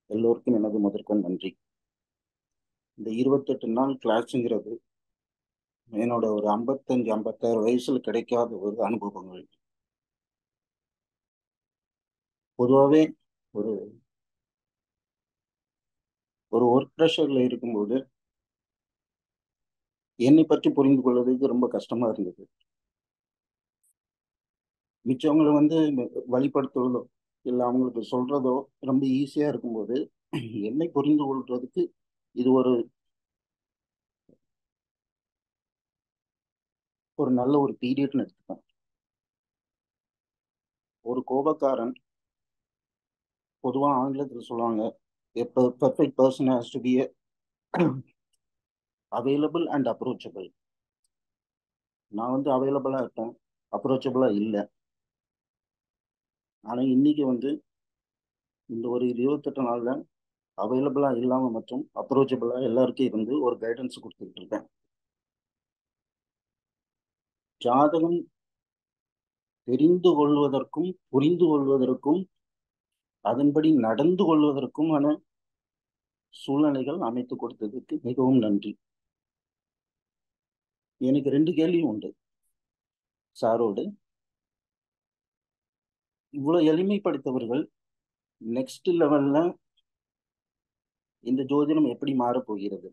எல்லோருக்கும் எனது முதற்கண் நன்றி இந்த இருபத்தெட்டு நாள் கிளாஸுங்கிறது என்னோட ஒரு ஐம்பத்தஞ்சு ஐம்பத்தாறு வயசுல கிடைக்காத ஒரு அனுபவங்கள் பொதுவாகவே ஒரு ஒரு ஒர்க் ப்ரெஷர்ல இருக்கும்போது என்னை பற்றி புரிந்து கொள்வதற்கு ரொம்ப கஷ்டமா இருந்தது மிச்சவங்களை வந்து வழிபடுத்துவதோ இல்லை அவங்களுக்கு சொல்றதோ ரொம்ப ஈஸியா இருக்கும்போது என்னை புரிந்து கொள்றதுக்கு இது ஒரு ஒரு நல்ல ஒரு பீரியட்னு எடுத்துப்பேன் ஒரு கோபக்காரன் பொதுவாக ஆங்கிலத்தில் சொல்லுவாங்க perfect person has to be available and approachable நான் வந்து அவைலபிளாக இருப்பேன் அப்ரோச்சபிளாக இல்லை ஆனால் இன்னைக்கு வந்து இந்த ஒரு இருபத்தெட்டு நாளில் அவைலபிளாக இல்லாமல் மற்றும் அப்ரோச்சபிளாக எல்லாருக்கும் இருந்து ஒரு கைடன்ஸ் கொடுத்துக்கிட்டு இருக்கேன் ஜாதகம் தெரிந்து கொள்வதற்கும் புரிந்து கொள்வதற்கும் அதன்படி நடந்து கொள்வதற்குமான சூழ்நிலைகள் அமைத்து கொடுத்ததுக்கு மிகவும் நன்றி எனக்கு ரெண்டு கேள்வியும் உண்டு சாரோடு இவ்வளவு எளிமைப்படுத்தவர்கள் நெக்ஸ்ட் லெவல்ல இந்த ஜோதிடம் எப்படி மாறப்போகிறது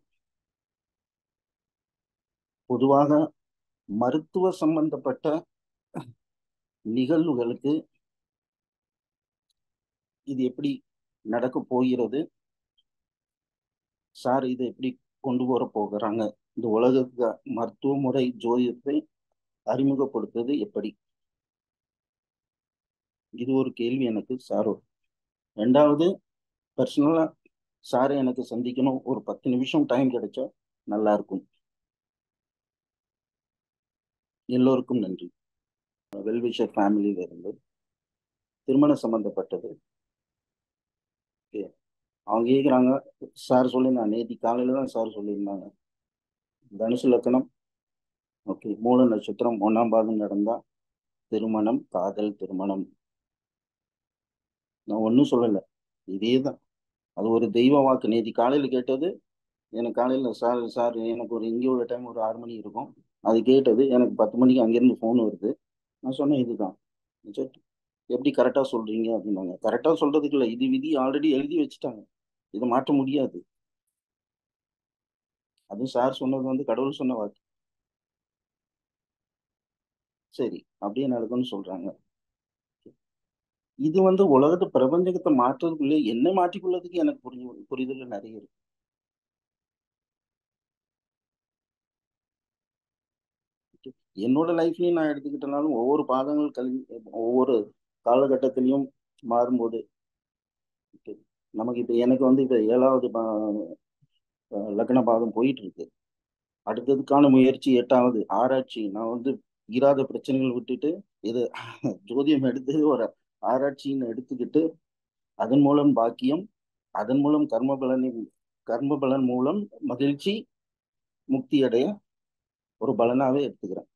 பொதுவாக மருத்துவ சம்பந்தப்பட்ட நிகழ்வுகளுக்கு இது எப்படி நடக்க போகிறது சார் இதை எப்படி கொண்டு வர போகிறாங்க இந்த உலகத்துக்கு மருத்துவ முறை ஜோதிடத்தை அறிமுகப்படுத்துவது எப்படி இது ஒரு கேள்வி எனக்கு சார் ரெண்டாவது பர்சனலா சாரை எனக்கு சந்திக்கணும் ஒரு பத்து நிமிஷம் டைம் கிடைச்சா நல்லா இருக்கும் எல்லோருக்கும் நன்றி வெல்விஷர் ஃபேமிலியில இருந்து திருமணம் சம்பந்தப்பட்டது ஓகே அவங்க கேட்குறாங்க சார் சொல்லியிருந்தாங்க நேற்று காலையில் தான் சார் சொல்லியிருந்தாங்க தனுசு லக்கணம் ஓகே மூல நட்சத்திரம் ஒன்றாம் பாதம் நடந்தால் திருமணம் காதல் திருமணம் நான் ஒன்றும் சொல்லலை இதே தான் அது ஒரு தெய்வ வாக்கு நேற்று காலையில் கேட்டது எனக்கு காலையில் சார் சார் எனக்கு ஒரு இங்கே உள்ள டைம் ஒரு ஆறு மணி இருக்கும் அது கேட்டது எனக்கு பத்து மணிக்கு அங்கேருந்து ஃபோன் வருது நான் சொன்னேன் இதுதான் சரி எப்படி கரெக்டாக சொல்கிறீங்க அப்படின்னாங்க கரெக்டாக சொல்கிறதுக்கு இல்லை இது விதி ஆல்ரெடி எழுதி வச்சுட்டாங்க இதை மாற்ற முடியாது அதுவும் சார் சொன்னது வந்து கடவுள் சொன்ன வாக்கு சரி அப்படியே நடக்கும்னு சொல்றாங்க இது வந்து உலகத்து பிரபஞ்சத்தை மாற்றுறதுக்குள்ளே என்ன மாற்றிக்கொள்ளதுக்கு எனக்கு புரிஞ்சு புரிதல் நிறைய இருக்கு என்னோட லைஃப்லயும் நான் எடுத்துக்கிட்டனாலும் ஒவ்வொரு பாதங்கள் கல்வி ஒவ்வொரு காலகட்டத்திலையும் மாறும்போது நமக்கு இப்ப எனக்கு வந்து இப்ப ஏழாவது லக்ன பாதம் போயிட்டு இருக்கு அடுத்ததுக்கான முயற்சி எட்டாவது ஆராய்ச்சி நான் வந்து ஈராத பிரச்சனைகள் விட்டுட்டு இது ஜோதியம் எடுத்து ஒரு ஆராய்ச்சின்னு எடுத்துக்கிட்டு அதன் மூலம் பாக்கியம் அதன் மூலம் கர்ம பலனை கர்ம பலன் மூலம் மகிழ்ச்சி முக்தி அடைய ஒரு பலனாவே எடுத்துக்கிறேன்